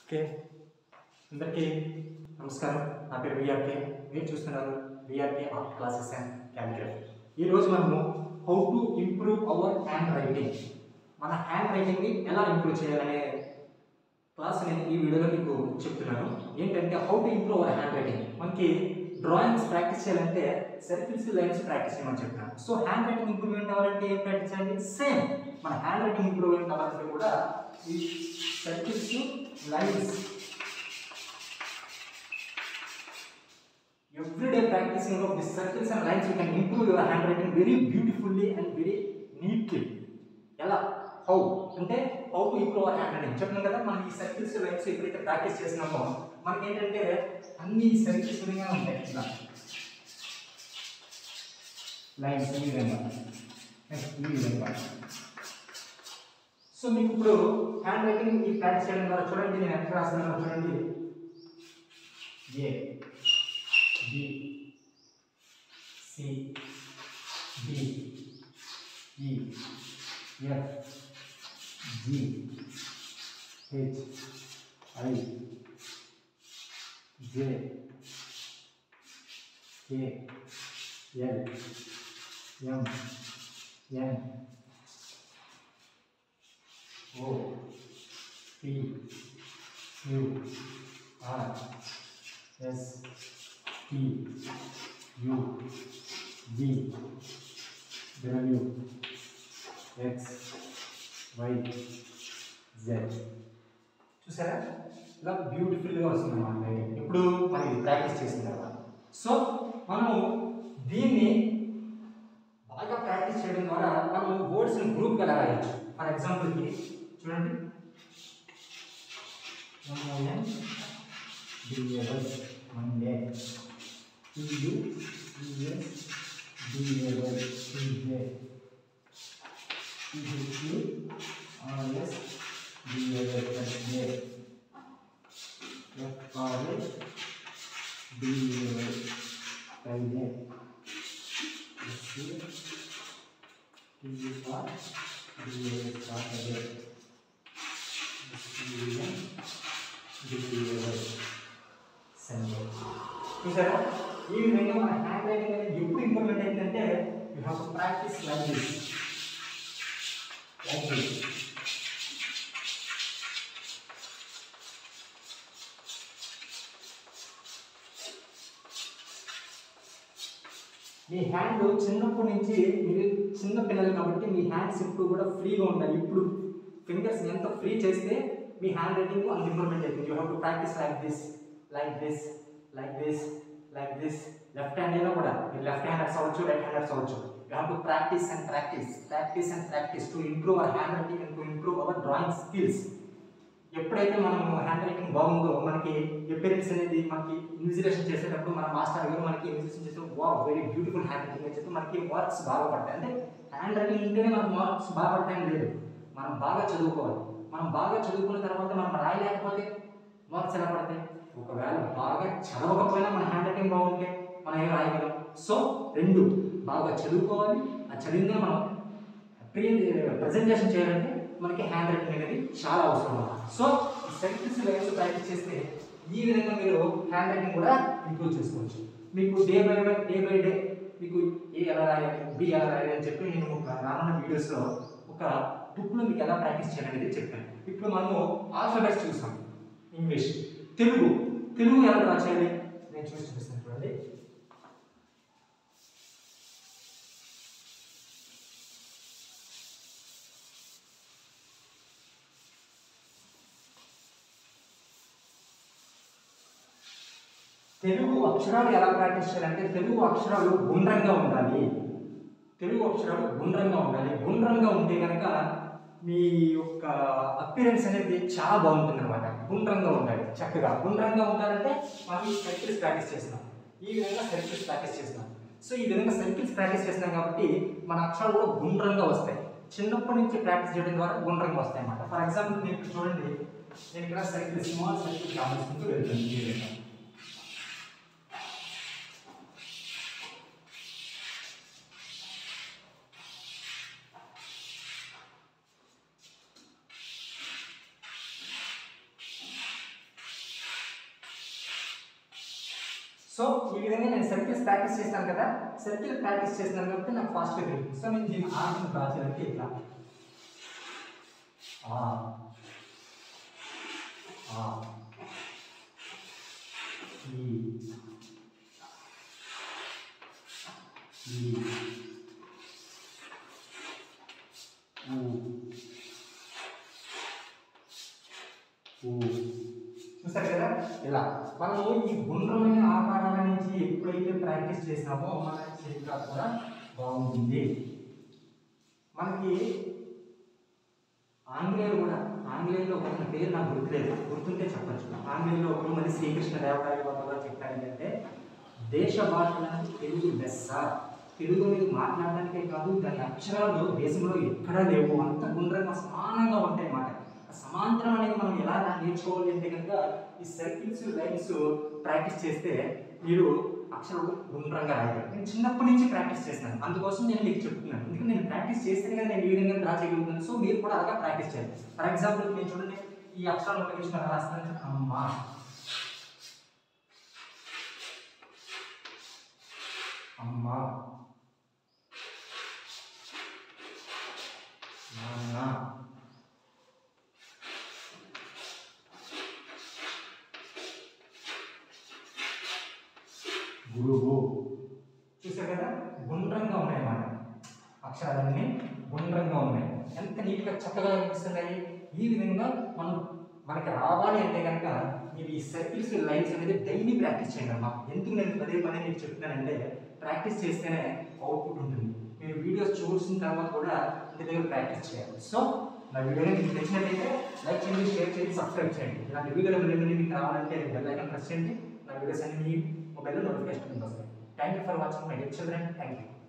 okay అందరికీ నమస్కారం నా పేరు విఆర్కే మీరు చూస్తున్నారు VRK art classes and calculator ఈరోజు మనము how to improve our handwriting మన హ్యాండ్ రైటింగ్ని ఎలా ఇంప్రూవ్ చేయాలనే క్లాస్ నేను ఈ వీడియోలో మీకు చెప్తున్నాను ఏంటంటే how to improve our handwriting మనకి డ్రాయింగ్స్ ప్రాక్టీస్ చేయాలంటే సర్కిల్స్ లైన్స్ ప్రాక్టీస్ చేయమని చెప్తాను సో హ్యాండ్ రైటింగ్ ఇంప్రూవ్మెంట్ అవ్వాలంటే ఏం ప్రాక్టీస్ చేయాలి సేమ్ మన హ్యాండ్ రైటింగ్ ఇంప్రూవ్మెంట్ అవ్వాలంటే కూడా ఈ circles lines everyday practicing of these circles and lines you can improve your handwriting very beautifully and very neatly ఎలా హౌ అంటే how to improve our handwriting చెప్పినాం కదా మనం ఈ సర్కిల్స్ లైన్స్ ఎప్పుడైతే ప్రాక్టీస్ చేసినామో మనకి ఏంటంటే అన్ని సర్కిల్స్ విధంగా ఉంటాయి ఇలా లైన్స్ ఈ విధంగా ఈ విధంగా సో మీకు ఇప్పుడు హ్యాండ్ రైటింగ్ ఈ ప్రాక్టీస్ చేయడం ద్వారా చూడండి నేను ఎక్కడ రాస్తున్నానో చూడండి ఏ B C D E F G H I J K L M N O P Q R S T U V W X Y Z చూసారా ఇలా బ్యూటిఫుల్గా వస్తుంది మన రైటింగ్ ఇప్పుడు మనం ఇది ప్రాక్టీస్ చేసిన తర్వాత సో మనము దీన్ని బాగా ప్రాక్టీస్ చేయడం ద్వారా మనం వర్డ్స్ని గ్రూప్గా ఎలా రాయొచ్చు ఫర్ ఎగ్జాంపుల్కి చూడండి Monday TU TS DAY TJ THU RS DAY plus J FRA DAY ప్రైజే ఎస్సీ టీఆర్ డిఏవై స్టార్ట్ అదే ఎస్సీఎన్ డిఏవై సండే చూసారా ఈ విధంగా మన హ్యాండ్ రైటింగ్ అనేది ఎప్పుడు ఇంప్రూవ్మెంట్ అయిందంటే you have to practice like this like this మీ హ్యాండ్ చిన్నప్పటి నుంచి మీరు చిన్న పిల్లలు కాబట్టి మీ హ్యాండ్స్ ఎప్పుడు కూడా ఫ్రీగా ఉండాలి ఇప్పుడు ఫింగర్స్ ఎంత ఫ్రీ చేస్తే మీ హ్యాండ్ రైటింగ్ అంత ఇంప్రూవ్మెంట్ అవుతుంది you have to practice like this like this like this like this left hand అయినా కూడా మీరు లెఫ్ట్ హ్యాండర్స్ అవ్వచ్చు రైట్ హ్యాండర్స్ అవ్వచ్చు you have to practice and practice practice and practice to improve our handwriting and to improve our drawing skills ఎప్పుడైతే మనం hand writing బాగుందో మనకి appearance అనేది మనకి ఇన్విజిలేషన్ చేసేటప్పుడు మన మాస్టర్ గారు మనకి ఇన్విజిలేషన్ చేస్తే వా వెరీ బ్యూటిఫుల్ హ్యాండ్ రైటింగ్ అని చెప్పి మనకి మార్క్స్ బాగా పడతాయి అంటే హ్యాండ్ రైటింగ్ ఉంటేనే మనకు మార్క్స్ బాగా పడతాయని లేదు మనం బాగా చదువుకోవాలి మనం బాగా చదువుకున్న తర్వాత మనం రాయలేకపోతే మార్క్స్ ఎలా పడతాయి ఒకవేళ బాగా చదవకపోయినా మన హ్యాండ్ రైటింగ్ బాగుంటే మనం ఏం రాయగలం సో రెండు బాగా చదువుకోవాలి ఆ చదివిందే మనం ప్రీ ప్రజెంటేషన్ చేయాలంటే మనకి హ్యాండ్ రైటింగ్ అనేది చాలా అవసరం అన్నమాట సో సెంటెన్స్ లైన్స్ ప్రాక్టీస్ చేస్తే ఈ విధంగా మీరు హ్యాండ్ రైటింగ్ కూడా ఇంప్రూవ్ చేసుకోవచ్చు మీకు day by by day by day మీకు ఏ ఎలా రాయాలి బి ఎలా రాయాలి అని చెప్పి నేను ఒక రానున్న వీడియోస్లో ఒక బుక్లో మీకు ఎలా ప్రాక్టీస్ చేయాలనేది చెప్పాను ఇప్పుడు మనము ఆల్ఫాబెట్స్ చూసాం ఇంగ్లీష్ తెలుగు తెలుగు ఎలా డ్రా చేయాలి నేను చూసి చూపిస్తాను చూడండి తెలుగు అక్షరాలు ఎలా ప్రాక్టీస్ చేయాలంటే తెలుగు అక్షరాలు గుండ్రంగా ఉండాలి తెలుగు అక్షరాలు గుండ్రంగా ఉండాలి గుండ్రంగా ఉంటే కనుక మీ యొక్క అపిరెన్స్ అనేది చాలా బాగుంటుంది అనమాట గుండ్రంగా ఉండాలి చక్కగా గుండ్రంగా ఉండాలంటే మనం ఈ సర్కిల్స్ ప్రాక్టీస్ చేస్తున్నాం ఈ విధంగా సర్కిల్స్ ప్రాక్టీస్ చేస్తున్నాం సో ఈ విధంగా సర్కిల్స్ ప్రాక్టీస్ చేస్తున్నాం కాబట్టి మన అక్షరాలు కూడా గుండ్రంగా వస్తాయి చిన్నప్పటి నుంచి ప్రాక్టీస్ చేయడం ద్వారా గుండ్రంగా వస్తాయి అన్నమాట ఫర్ ఎగ్జాంపుల్ మీరు ఇక్కడ చూడండి నేను ఇక్కడ సర్కిల్ స్మాల్ సర్కిల్ గమనిస్తుంటూ వెళ్తాను ఈ విధంగా సో ఈ విధంగా నేను సర్కిల్స్ ప్రాక్టీస్ చేస్తాను కదా సర్కిల్ ప్రాక్టీస్ చేస్తున్నాను కాబట్టి నాకు ఫాస్ట్గా తెలుస్తుంది సో నేను దీన్ని ఆర్ట్ని డ్రా చేయాలంటే ఇట్లా ఆ ఆ ఈ ఈ ఊ ఊ చూసారు కదా ఇలా మనము ఈ గుండ్రమైన ఆకారాల నుంచి ఎప్పుడైతే ప్రాక్టీస్ చేసినామో మన చేతిగా కూడా బాగుంటుంది మనకి ఆంగ్లేయులు కూడా ఆంగ్లేయులో ఒక పేరు నాకు గుర్తులేదు గుర్తుంటే చెప్పచ్చు ఆంగ్లేయులో ఒకరు మరి శ్రీకృష్ణ దేవరాయ కూడా చెప్పారు ఏంటంటే దేశ భాషలకు తెలుగు లెస్స తెలుగు అనేది మాట్లాడడానికే కాదు దాని అక్షరాలు దేశంలో ఎక్కడా లేవు అంత గుండ్రంగా సమానంగా ఉంటాయి అన్నమాట ఆ సమాంతరం అనేది మనం ఎలా నేర్చుకోవాలి అంటే కనుక ఈ సర్కిల్స్ లైన్స్ ప్రాక్టీస్ చేస్తే మీరు అక్షరాలు గుండ్రంగా రాయగలరు నేను చిన్నప్పటి నుంచి ప్రాక్టీస్ చేస్తున్నాను అందుకోసం నేను మీకు చెప్తున్నాను ఎందుకంటే నేను ప్రాక్టీస్ చేస్తేనే కదా నేను ఈ విధంగా డ్రా చేయగలుగుతాను సో మీరు కూడా అలాగా ప్రాక్టీస్ చేయాలి ఫర్ ఎగ్జాంపుల్ నేను చూడండి ఈ అక్షరాలు ఉపయోగించిన రాస్తాను అమ్మా అమ్మా నాన్న గురువు చూసారు కదా గుండ్రంగా ఉన్నాయి అన్నమాట అక్షరాలన్నీ గుండ్రంగా ఉన్నాయి ఎంత నీట్గా చక్కగా అనిపిస్తున్నాయి ఈ విధంగా మనం మనకి రావాలి అంటే కనుక మీరు ఈ సర్కిల్స్ లైన్స్ అనేది డైలీ ప్రాక్టీస్ చేయండి అమ్మా ఎందుకు నేను పదే పదే మీకు చెప్తున్నానంటే ప్రాక్టీస్ చేస్తేనే అవుట్పుట్ ఉంటుంది మీరు వీడియోస్ చూసిన తర్వాత కూడా ఇంటి దగ్గర ప్రాక్టీస్ చేయాలి సో నా వీడియో మీకు నచ్చినట్లయితే లైక్ చేయండి షేర్ చేయండి సబ్స్క్రైబ్ చేయండి ఇలాంటి వీడియోలు మళ్ళీ మీకు కావాలంటే బెల్ ఐకాన్ ప్రెస్ చేయండి నా వీడియోస్ అన్ని మీ మొబైల్లో నోటిఫికేషన్ వస్తాయి thank you for watching my dear children thank you